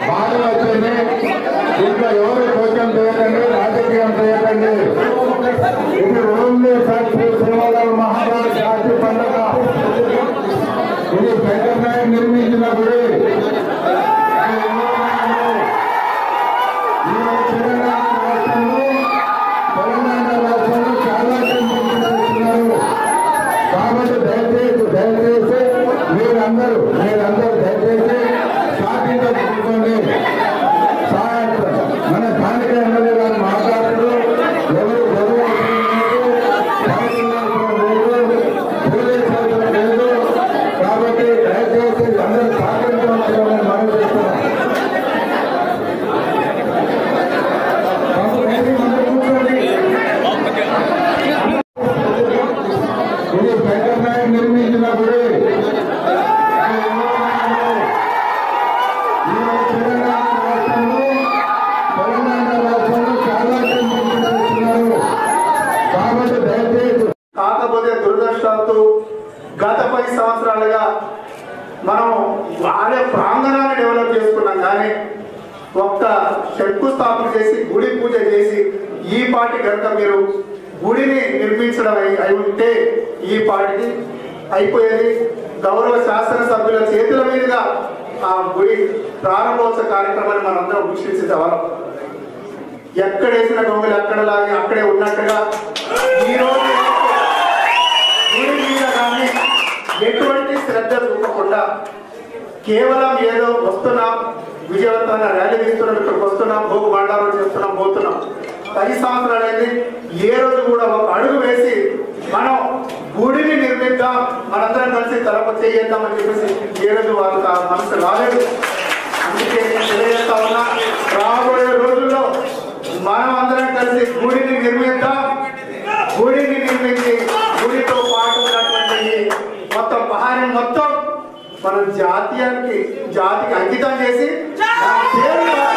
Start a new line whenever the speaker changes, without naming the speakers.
బాగా వచ్చింది ఇంకా ఎవరు కోచం చేయకండి రాజకీయం చేయకండి ఇది ఓన్లీ ఫ్యాక్టరీ సేవల మహారాజ్ జాతి పండుగ ఇది వెంకటనాయక్ నిర్మించిన గుడి ఈ తెలంగాణ రాష్ట్రంలో తెలంగాణ రాష్ట్రంలో చాలా టెంపుల్స్ చేస్తున్నారు కాబట్టి దయచేసి దయచేసి మీరందరూ మీరందరూ దయచేసి సాధ్యంగా చూసుకోండి సాయంత్రం మన స్థానిక ఎమ్మెల్యే గారు మాట్లాడుతూ ఎవరు గొడవ లేదు, పాల్గొనవసరం లేదు, పోలీస్ అవసరం లేదు కాబట్టి దయచేసి అందరూ సహకరించవలసిందని మనం చేస్తున్నాం కూర్చోండి ఇది వెంకటనాయక్ నిర్మించిన గుడి ఈ తెలంగాణ రాష్ట్రంలో తెలంగాణ రాష్ట్రంలో చాలా టెంపుల్స్ చేస్తున్నారు కాబట్టి దయచేసి
కాకపోతే దురదృష్టాలతో గత పది సంవత్సరాలుగా మనం ఆలయ ప్రాంగణాన్ని డెవలప్ చేసుకున్నాం కానీ ఒక్క శంకుస్థాపన చేసి గుడి పూజ చేసి ఈ పాటి కనుక మీరు గుడిని నిర్మించడం అయి అయి ఉంటే ఈ పాటికి అయిపోయేది గౌరవ శాసనసభ్యుల చేతుల మీదుగా ఆ గుడి ప్రారంభోత్సవ కార్యక్రమాన్ని మనందరం వీక్షించేవాళ్ళం ఎక్కడేసిన గొంగలు ఎక్కడలాగే అక్కడే ఉన్నట్టుగా ఈ రోజు గుడి మీద కానీ ఎటువంటి శ్రద్ధ చూపకుండా కేవలం ఏదో వస్తున్నాం విజయవంతంగా ర్యాలీ తీస్తున్నాం ఇక్కడికి వస్తున్నాం భోగు బండారం చేస్తున్నాం పోతున్నాం పది సంవత్సరాలైంది ఏ రోజు కూడా ఒక అడుగు వేసి మనం గుడిని నిర్మిద్దాం మనందరం కలిసి తలప చేద్దామని చెప్పేసి ఏ రోజు వాళ్ళకి ఆ మనసు రాలేదు అందుకే నేను తెలియజేస్తా ఉన్నా రాబోయే రోజుల్లో మనం అందరం కలిసి గుడిని నిర్మిద్దాం గుడిని నిర్మించి గుడితో పాటు ఉన్నటువంటి ఈ మొత్తం పహారిని మొత్తం మనం జాతీయానికి జాతికి అంకితం చేసి మన పేరు